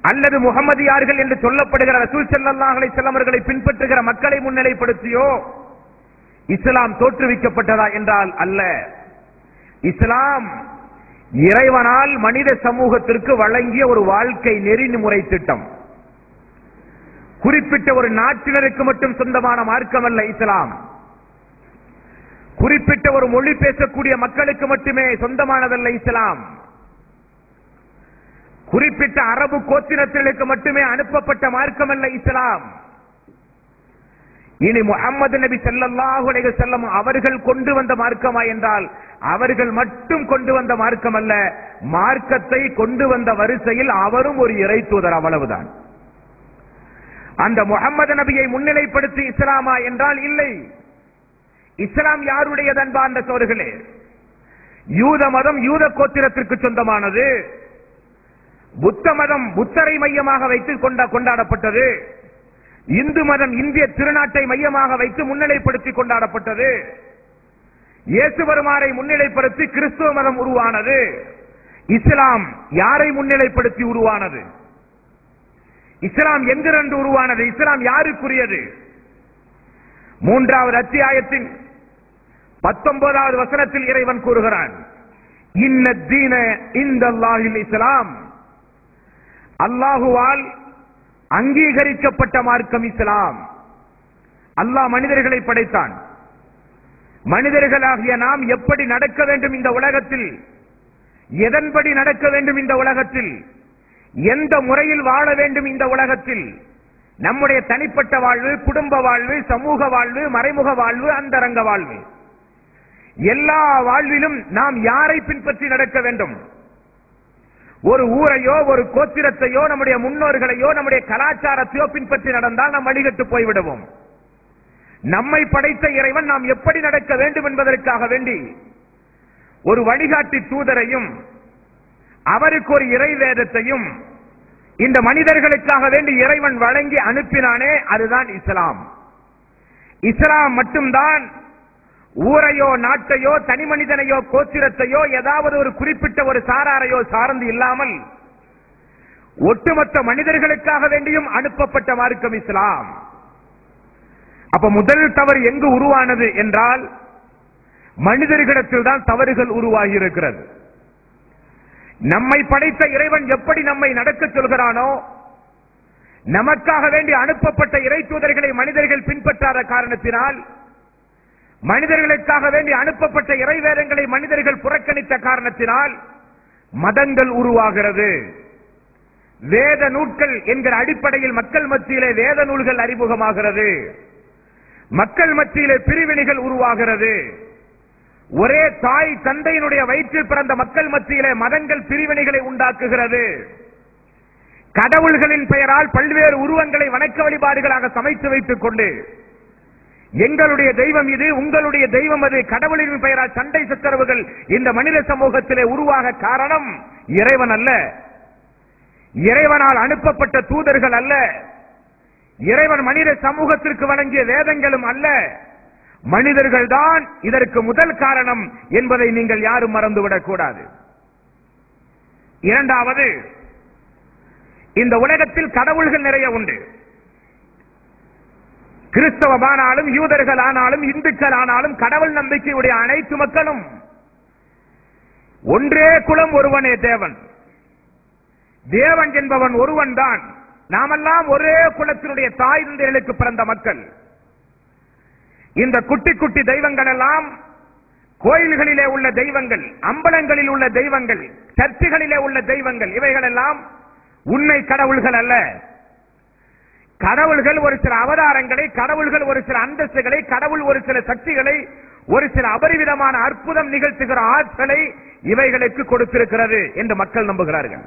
அல்லது முகமதியார்கள் என்று சொல்லப்படுகிற ரசூல் ஸல்லல்லாஹு அலைஹி வஸல்லம் அவர்களை பின்பற்றுகிற மக்களை முன்னிலைப்படுத்தியோ இஸ்லாம் தோற்றுவிக்கப்பட்டதா என்றால் அல்ல இஸ்லாம் இறைவனால் மனித சமூகத்திற்கு வழங்கிய ஒரு வாழ்க்கை நெறிமுறை திட்டம் குறிப்பிட்ட ஒரு நாட்டினருக்கு மட்டும் சொந்தமான மார்க்கம் அல்ல இஸ்லாம் குறிப்பிட்ட ஒரு மொழி பேசக்கூடிய மக்களுக்கு மட்டுமே சொந்தமானதல்ல இஸ்லாம் குறிப்பிட்ட அரபு கோத்திரத்திற்கு மட்டுமே அனுப்பப்பட்ட மார்க்கம் அல்ல இஸ்லாம் இனி முகமது நபி ஸல்லல்லாஹு அலைஹி வஸல்லம் அவர்கள் கொண்டு வந்த மார்க்கமா என்றால் அவர்கள் மட்டும் கொண்டு வந்த மார்க்கம் அல்ல மார்க்கத்தை கொண்டு வந்த வரிசையில் அவரும் ஒரு இறை தூதர் அவ்வளவுதான் அந்த முகமது நபியை முன்னிலைப்படுத்தி இஸ்லாமா என்றால் இல்லை இஸ்லாம் யாருடையது அன்பார்ந்த சோர்களே யூத மதம் யூத கோத்திரத்திற்கு சொந்தமானது புத்த மதம் புத்தரை மையமாக வைத்து கொண்டா கொண்டாடப்பட்டது இந்து மதம் இந்திய திருநாட்டை மையமாக வைத்து முன்னிலைப்படுத்தி கொண்டாடப்பட்டது இயேசு பெருமாரை முன்னிலைப்படுத்தி கிறிஸ்துவ மதம் உருவானது இஸ்லாம் யாரை முன்னிலைப்படுத்தி உருவானது இஸ்லாம் எங்கிருந்து உருவானது இஸ்லாம் யாருக்குரியது மூன்றாவது அத்தியாயத்தின் பத்தொன்பதாவது வசனத்தில் இறைவன் கூறுகிறான் இன்ன தீன இந்த இஸ்லாம் அல்லாஹுவால் அங்கீகரிக்கப்பட்ட மார்க்கம் இஸ்லாம் அல்லாஹ் மனிதர்களை படைத்தான் மனிதர்களாகிய நாம் எப்படி நடக்க வேண்டும் இந்த உலகத்தில் எதன்படி நடக்க வேண்டும் இந்த உலகத்தில் எந்த முறையில் வாழ வேண்டும் இந்த உலகத்தில் நம்முடைய தனிப்பட்ட வாழ்வு குடும்ப வாழ்வு சமூக வாழ்வு மறைமுக வாழ்வு அந்தரங்க வாழ்வு எல்லா வாழ்விலும் நாம் யாரை பின்பற்றி நடக்க வேண்டும் ஒரு ஊரையோ ஒரு கோத்திரத்தையோ நம்முடைய முன்னோர்களையோ நம்முடைய கலாச்சாரத்தையோ பின்பற்றி நடந்தால் நாம் வழிகட்டு போய்விடுவோம் நம்மை படைத்த இறைவன் நாம் எப்படி நடக்க வேண்டும் என்பதற்காக வேண்டி ஒரு வழிகாட்டி தூதரையும் அவருக்கு ஒரு இறை வேதத்தையும் இந்த மனிதர்களுக்காக வேண்டி இறைவன் வழங்கி அனுப்பினானே அதுதான் இஸ்லாம் இஸ்லாம் மட்டும்தான் ஊரையோ நாட்டையோ தனி மனிதனையோ கோத்திரத்தையோ ஏதாவது ஒரு குறிப்பிட்ட ஒரு சாராரையோ சார்ந்து இல்லாமல் ஒட்டுமொத்த மனிதர்களுக்காக வேண்டியும் அனுப்பப்பட்ட மார்க்கம் இஸ்லாம் அப்ப முதல் தவறு எங்கு உருவானது என்றால் மனிதர்களிடத்தில் தான் தவறுகள் உருவாகி இருக்கிறது நம்மை படைத்த இறைவன் எப்படி நம்மை நடக்க சொல்கிறானோ நமக்காக வேண்டி அனுப்பப்பட்ட இறை தூதர்களை மனிதர்கள் பின்பற்றாத காரணத்தினால் மனிதர்களுக்காக வேண்டி அனுப்பப்பட்ட இறை வேதங்களை மனிதர்கள் புறக்கணித்த காரணத்தினால் மதங்கள் உருவாகிறது வேத நூட்கள் என்கிற அடிப்படையில் மக்கள் மத்தியிலே வேத நூல்கள் அறிமுகமாகிறது மக்கள் மத்தியிலே பிரிவினைகள் உருவாகிறது ஒரே தாய் தந்தையினுடைய வயிற்றில் பிறந்த மக்கள் மத்தியிலே மதங்கள் பிரிவினைகளை உண்டாக்குகிறது கடவுள்களின் பெயரால் பல்வேறு உருவங்களை வணக்க வழிபாடுகளாக சமைத்து வைத்துக் கொண்டு எங்களுடைய தெய்வம் இது உங்களுடைய தெய்வம் அது கடவுளின் பெயரால் சண்டை சச்சரவுகள் இந்த மனித சமூகத்திலே உருவாக காரணம் இறைவன் அல்ல இறைவனால் அனுப்பப்பட்ட தூதர்கள் அல்ல இறைவன் மனித சமூகத்திற்கு வழங்கிய வேதங்களும் அல்ல மனிதர்கள் தான் இதற்கு முதல் காரணம் என்பதை நீங்கள் யாரும் மறந்துவிடக் கூடாது இரண்டாவது இந்த உலகத்தில் கடவுள்கள் நிறைய உண்டு கிறிஸ்தவமானாலும் யூதர்கள் ஆனாலும் இந்துக்கள் ஆனாலும் கடவுள் நம்பிக்கையுடைய அனைத்து மக்களும் ஒன்றே குலம் ஒருவனே தேவன் தேவன் என்பவன் ஒருவன் தான் நாமெல்லாம் ஒரே குலத்தினுடைய தாய் தந்தைகளுக்கு பிறந்த மக்கள் இந்த குட்டி குட்டி தெய்வங்கள் எல்லாம் கோயில்களிலே உள்ள தெய்வங்கள் அம்பலங்களில் உள்ள தெய்வங்கள் சர்ச்சுகளிலே உள்ள தெய்வங்கள் இவைகள் எல்லாம் உண்மை கடவுள்கள் அல்ல கடவுள்கள் ஒரு சில அவதாரங்களை கடவுள்கள் ஒரு சில அந்தஸ்துகளை கடவுள் ஒரு சில சக்திகளை ஒரு சில அபரிவிதமான அற்புதம் நிகழ்த்துகிற ஆற்றலை இவைகளுக்கு கொடுத்திருக்கிறது என்று மக்கள் நம்புகிறார்கள்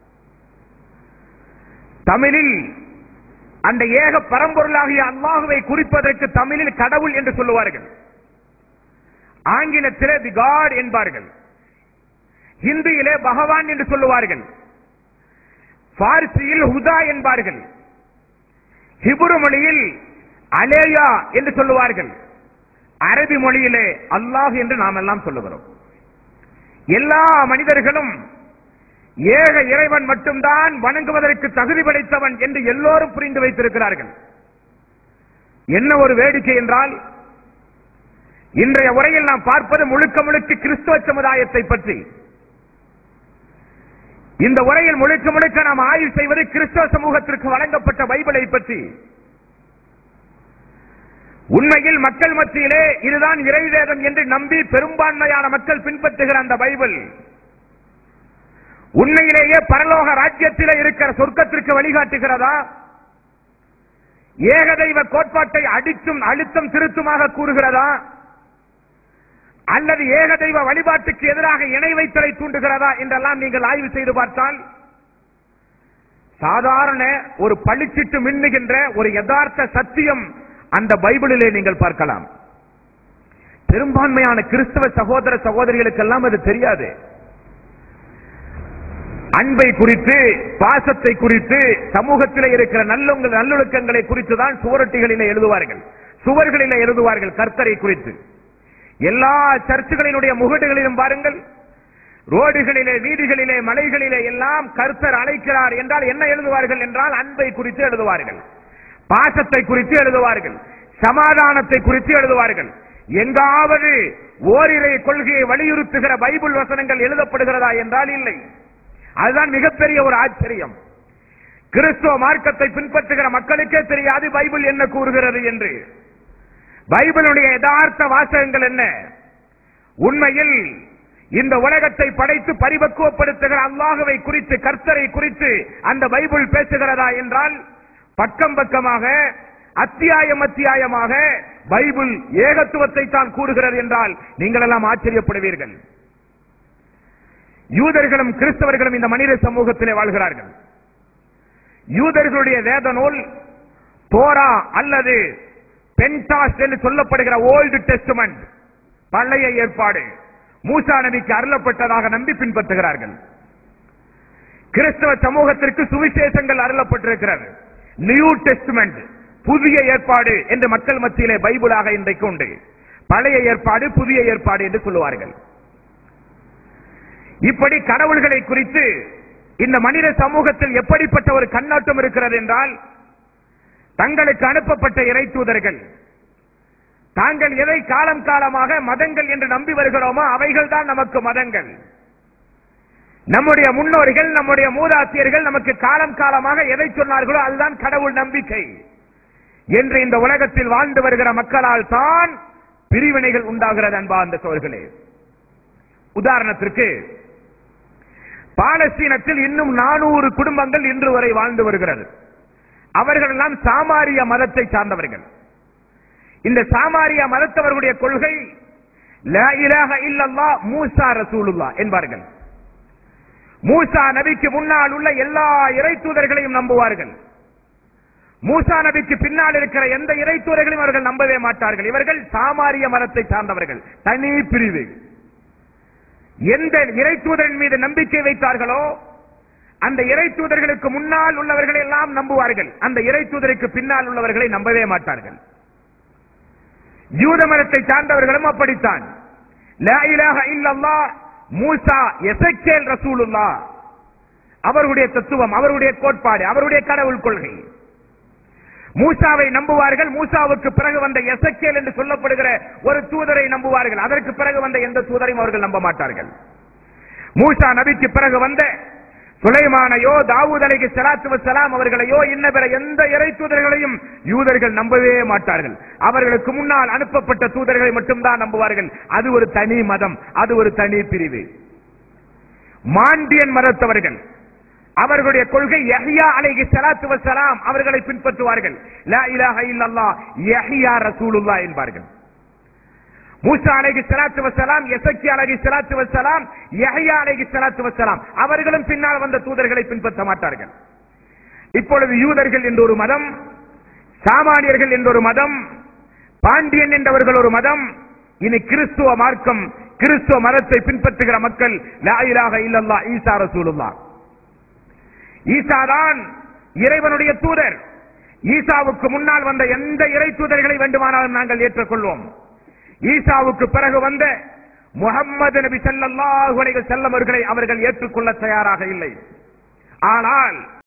தமிழில் அந்த ஏக பரம்பொருளாகிய அல்லாஹுவை குறிப்பதற்கு தமிழில் கடவுள் என்று சொல்லுவார்கள் ஆங்கிலத்திலே தி காட் என்பார்கள் ஹிந்தியிலே பகவான் என்று சொல்லுவார்கள் பார்சியில் ஹுதா என்பார்கள் ஹிபுரு மொழியில் அலேயா என்று சொல்லுவார்கள் அரபி மொழியிலே அல்லாஹ் என்று நாம் எல்லாம் சொல்லுகிறோம் எல்லா மனிதர்களும் ஏக இறைவன் மட்டும்தான் வணங்குவதற்கு தகுதி படைத்தவன் என்று எல்லோரும் புரிந்து வைத்திருக்கிறார்கள் என்ன ஒரு வேடிக்கை என்றால் இன்றைய உரையில் நாம் பார்ப்பது முழுக்க முழுக்க கிறிஸ்துவ சமுதாயத்தை பற்றி இந்த உரையில் முழுக்க முழுக்க நாம் ஆய்வு செய்வது கிறிஸ்தவ சமூகத்திற்கு வழங்கப்பட்ட பைபிளை பற்றி உண்மையில் மக்கள் மத்தியிலே இதுதான் இறைவேதம் என்று நம்பி பெரும்பான்மையான மக்கள் பின்பற்றுகிற அந்த பைபிள் உண்மையிலேயே பரலோக ராஜ்யத்திலே இருக்கிற சொர்க்கத்திற்கு வழிகாட்டுகிறதா ஏகதெய்வ கோட்பாட்டை அடித்தும் அழுத்தம் திருத்துமாக கூறுகிறதா அல்லது ஏகதெய்வ வழிபாட்டுக்கு எதிராக இணை வைத்தலை தூண்டுகிறதா என்றெல்லாம் நீங்கள் ஆய்வு செய்து பார்த்தால் சாதாரண ஒரு பளிச்சிட்டு மின்னுகின்ற ஒரு யதார்த்த சத்தியம் அந்த பைபிளிலே நீங்கள் பார்க்கலாம் பெரும்பான்மையான கிறிஸ்தவ சகோதர சகோதரிகளுக்கெல்லாம் அது தெரியாது அன்பை குறித்து பாசத்தை குறித்து சமூகத்தில் இருக்கிற நல்லொங்க நல்லொழுக்கங்களை குறித்து தான் சுவரொட்டிகளிலே எழுதுவார்கள் சுவர்களிலே எழுதுவார்கள் கர்த்தரை குறித்து எல்லா சர்ச்சுகளினுடைய முகடுகளிலும் பாருங்கள் ரோடுகளிலே வீதிகளிலே மலைகளிலே எல்லாம் கர்த்தர் அழைக்கிறார் என்றால் என்ன எழுதுவார்கள் என்றால் அன்பை குறித்து எழுதுவார்கள் பாசத்தை குறித்து எழுதுவார்கள் சமாதானத்தை குறித்து எழுதுவார்கள் எங்காவது ஓரிரை கொள்கையை வலியுறுத்துகிற பைபிள் வசனங்கள் எழுதப்படுகிறதா என்றால் இல்லை அதுதான் மிகப்பெரிய ஒரு ஆச்சரியம் கிறிஸ்துவ மார்க்கத்தை பின்பற்றுகிற மக்களுக்கே தெரியாது பைபிள் என்ன கூறுகிறது என்று பைபிளுடைய யதார்த்த வாசகங்கள் என்ன உண்மையில் இந்த உலகத்தை படைத்து பரிபக்குவப்படுத்துகிற அல்லாஹுவை குறித்து கர்த்தரை குறித்து அந்த பைபிள் பேசுகிறதா என்றால் பக்கம் பக்கமாக அத்தியாயம் அத்தியாயமாக பைபிள் ஏகத்துவத்தை தான் கூறுகிறது என்றால் நீங்கள் எல்லாம் ஆச்சரியப்படுவீர்கள் யூதர்களும் கிறிஸ்தவர்களும் இந்த மனித சமூகத்திலே வாழ்கிறார்கள் யூதர்களுடைய வேத நூல் தோரா அல்லது பென்டாஸ் என்று சொல்லப்படுகிற ஓல்டு டெஸ்டமெண்ட் பழைய ஏற்பாடு மூசா நபிக்கு அருளப்பட்டதாக நம்பி பின்பற்றுகிறார்கள் கிறிஸ்தவ சமூகத்திற்கு சுவிசேஷங்கள் அருளப்பட்டிருக்கிறது நியூ டெஸ்டமெண்ட் புதிய ஏற்பாடு என்று மக்கள் மத்தியிலே பைபிளாக இன்றைக்கு உண்டு பழைய ஏற்பாடு புதிய ஏற்பாடு என்று சொல்லுவார்கள் இப்படி கடவுள்களை குறித்து இந்த மனித சமூகத்தில் எப்படிப்பட்ட ஒரு கண்ணோட்டம் இருக்கிறது என்றால் தங்களுக்கு அனுப்பப்பட்ட இறை தூதர்கள் தாங்கள் எதை காலம் காலமாக மதங்கள் என்று நம்பி வருகிறோமோ அவைகள் தான் நமக்கு மதங்கள் நம்முடைய முன்னோர்கள் நம்முடைய மூதாத்தியர்கள் நமக்கு காலம் காலமாக எதை சொன்னார்களோ அதுதான் கடவுள் நம்பிக்கை என்று இந்த உலகத்தில் வாழ்ந்து வருகிற மக்களால் தான் பிரிவினைகள் உண்டாகிறது அன்பா அந்த சோர்களே உதாரணத்திற்கு பாலஸ்தீனத்தில் இன்னும் நானூறு குடும்பங்கள் இன்று வரை வாழ்ந்து வருகிறது அவர்கள் எல்லாம் சாமாரிய மதத்தை சார்ந்தவர்கள் இந்த சாமாரிய மதத்தவர்களுடைய கொள்கை லா இலாஹ இல்லல்லாஹ் மூசா ரசூலுல்லா என்பார்கள் மூசா நபிக்கு முன்னால் உள்ள எல்லா இறை தூதர்களையும் நம்புவார்கள் மூசா நபிக்கு பின்னால் இருக்கிற எந்த இறை தூதர்களையும் அவர்கள் நம்பவே மாட்டார்கள் இவர்கள் சாமாரிய மதத்தை சார்ந்தவர்கள் தனி பிரிவு எந்த இறை தூதரின் மீது நம்பிக்கை வைத்தார்களோ அந்த இறை தூதர்களுக்கு முன்னால் உள்ளவர்களை எல்லாம் நம்புவார்கள் அந்த இறை தூதருக்கு பின்னால் உள்ளவர்களை நம்பவே மாட்டார்கள் யூத மதத்தை சார்ந்தவர்களும் அப்படித்தான் லா இலாஹ இல்லல்லாஹ் மூசா எசக்கேல் ரசூலுல்லா அவருடைய தத்துவம் அவருடைய கோட்பாடு அவருடைய கடவுள் கொள்கை மூசாவை நம்புவார்கள் மூசாவுக்கு பிறகு வந்த எசக்கேல் என்று சொல்லப்படுகிற ஒரு தூதரை நம்புவார்கள் அதற்கு பிறகு வந்த எந்த தூதரையும் அவர்கள் நம்ப மாட்டார்கள் மூசா நபிக்கு பிறகு வந்த சுலைமானையோ தாவூத் அலைக்கு சலாத்து வசலாம் அவர்களையோ இன்ன பிற எந்த இறை தூதர்களையும் யூதர்கள் நம்பவே மாட்டார்கள் அவர்களுக்கு முன்னால் அனுப்பப்பட்ட தூதர்களை மட்டும்தான் நம்புவார்கள் அது ஒரு தனி மதம் அது ஒரு தனி பிரிவு மாண்டியன் மதத்தவர்கள் அவர்களுடைய கொள்கை யஹ்யா அலைஹி ஸலாத்து வஸலாம் அவர்களை பின்பற்றுவார்கள் லா இலாஹ இல்லல்லாஹ் யஹ்யா ரசூலுல்லாஹ் என்பார்கள் மூசா அலைஹி ஸலாத்து வஸலாம் எசக்கி அலைஹி ஸலாத்து வஸலாம் யஹ்யா அலைஹி ஸலாத்து வஸலாம் அவர்களும் பின்னால் வந்த தூதர்களை பின்பற்ற மாட்டார்கள் இப்பொழுது யூதர்கள் என்ற ஒரு மதம் சாமானியர்கள் என்ற ஒரு மதம் பாண்டியன் என்றவர்கள் ஒரு மதம் இனி கிறிஸ்துவ மார்க்கம் கிறிஸ்துவ மதத்தை பின்பற்றுகிற மக்கள் லா இலாஹ இல்லல்லாஹ் ஈசா ரசூலுல்லாஹ் ஈசா தான் இறைவனுடைய தூதர் ஈசாவுக்கு முன்னால் வந்த எந்த இறை தூதர்களை வேண்டுமானாலும் நாங்கள் ஏற்றுக்கொள்வோம் ஈசாவுக்கு பிறகு வந்த முகம்மது நபி ஸல்லல்லாஹு அலைஹி வஸல்லம் அவர்களை அவர்கள் ஏற்றுக்கொள்ள தயாராக இல்லை ஆனால்